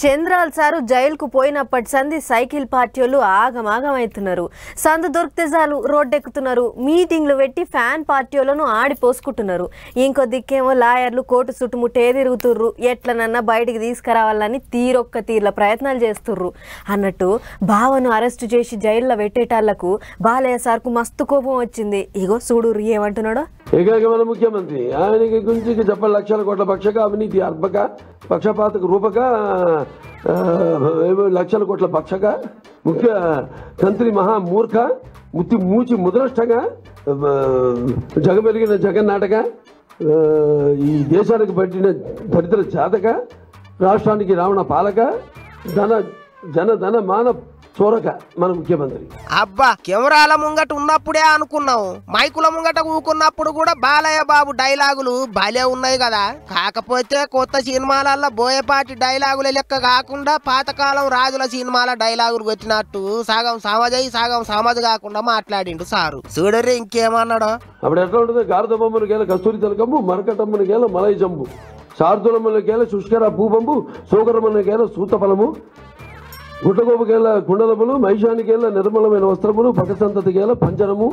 చంద్రాల్ sir జైలుకు పోయినప్పటి సంది cycle పార్టీలు ఆగమాగం అవుతున్నారు సందు దొరికితే చాలు రోడ్డెక్కుతున్నారు మీటింగ్లు పెట్టి ఫ్యాన్ పార్టీలను ఆడిపోసుకుంటున్నారు ఇంకో దిక్కేమో లాయర్లు కోర్టు చుట్టుముట్టే తిరుగుతుర్రు ఎట్లనన్నా బయటికి తీసుకురావాలని తీరొక్క తీర్ల ప్రయత్నాలు చేస్తుర్రు అన్నట్టు బావను అరెస్టు చేసి జైల్లో పెట్టేటాళ్లకు బాలయ్య సార్కు మస్తు కోపం వచ్చింది ఇగో చూడు ఏమంటున్నాడో ఏకైక మన ముఖ్యమంత్రి ఆయనకి గురించి చెప్ప లక్షల కోట్ల పక్షక అవినీతి అర్భక పక్షపాతక రూపక ఆ, ఏవో లక్షల కోట్ల పక్షక ముఖ్య తంత్రి మహా మూర్ఖ ముత్తి మూచి ముద్రష్టగా ఆ, జగమెరిగిన జగన్నాటక ఆ, ఈ దేశానికి పట్టిన దరిద్ర జాతక రాష్ట్రానికి రావణ పాలక ధన జన ధన మాన చోరక మన ముఖ్యమంత్రి అబ్బా కెమెరాల ముంగట ఉన్నప్పుడే అనుకున్నాం మైకుల ముంగట ఊకున్నప్పుడు కూడా బాలయ్య బాబు డైలాగులు భలే ఉన్నాయి కదా కాకపోతే కొత్త సినిమాలల్లో బోయపాటి డైలాగుల లెక్క కాకుండా పాతకాలం రాజుల సినిమాల డైలాగులు కొట్టినట్టు సగం సమాజై సగం సమాజ కాకుండా మాట్లాడిండు సారు చూడరి ఇంకేమన్నాడో అప్పుడు ఎట్లా ఉంటుంది గారద బొమ్మను గేల కస్తూరి తలకమ్ము మరకటమ్మను గేల మలై జంబు శార్దులమ్మను గేల శుష్కర పూబంబు సోకరమ్మను గేల సూతఫలము గుట్టగోపు గేల కుండలములు మైషానికి గేల నిర్మలమైన వస్త్రములు పకసంతతి గేల పంజరము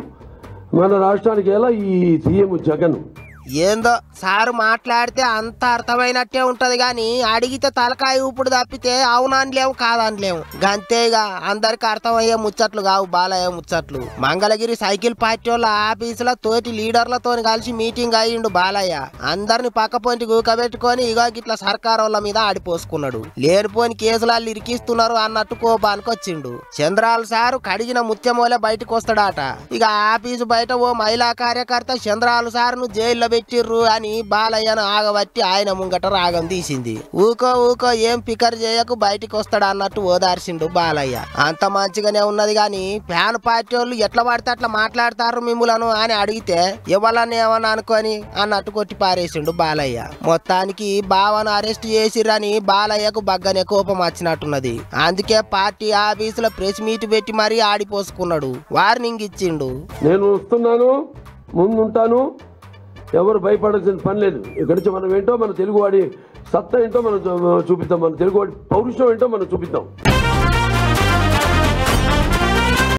మన రాష్ట్రానికి గేల ఈ సీఎం జగన్ ఏందో సారు మాట్లాడితే అంత అర్థమైనట్టే ఉంటది గాని అడిగితే తలకాయ ఊపుడు తప్పితే అవుననిలేము కాదనిలేము గంతేగా అందరికి అర్థమయ్యే ముచ్చట్లు కావు బాలయ్య ముచ్చట్లు మంగళగిరి సైకిల్ పార్టీ వాళ్ళ ఆఫీసులో తోటి లీడర్లతో కలిసి మీటింగ్ అయ్యిండు బాలయ్య అందరిని పక్క పొంటి గూకబెట్టుకొని ఇగో గిట్ల సర్కార్ వాళ్ళ మీద ఆడిపోసుకున్నాడు లేనిపోని కేసులు ఇరికిస్తున్నారు అన్నట్టు కోపానికి వచ్చిండు చంద్రాల సారు కడిగిన ముత్యమోలే బయటకు వస్తాడట ఇక ఆఫీసు బయట ఓ మహిళా కార్యకర్త చంద్రాలు సారును జైల్లో పెట్టిర్రు అని బాలయ్యను ఆగబట్టి ఆయన ముంగట రాగం తీసింది ఊకో ఊకో ఏం పికర్ చేయకు బయటికి వస్తాడు అన్నట్టు ఓదార్చిండు బాలయ్య అంత మంచిగానే ఉన్నది గాని ఫ్యాన్ పార్టీ వాళ్ళు ఎట్లా పడితే అట్లా మాట్లాడతారు మిమ్ములను అని అడిగితే ఇవ్వాలని ఏమన్నా అనుకొని అన్నట్టు కొట్టి పారేసిండు బాలయ్య మొత్తానికి బావను అరెస్ట్ చేసిర్రని బాలయ్యకు బగ్గనే కోపం వచ్చినట్టున్నది అందుకే పార్టీ ఆఫీసులో ప్రెస్ మీట్ పెట్టి మరీ ఆడిపోసుకున్నాడు వార్నింగ్ ఇచ్చిండు నేను వస్తున్నాను ముందుంటాను ఎవరు భయపడాల్సిన పని లేదు ఇక్కడి నుంచి మనం ఏంటో మన తెలుగువాడి సత్తా ఏంటో మనం చూ- చూపిద్దాం మన తెలుగువాడి పౌరుషం ఏంటో మనం చూపిద్దాం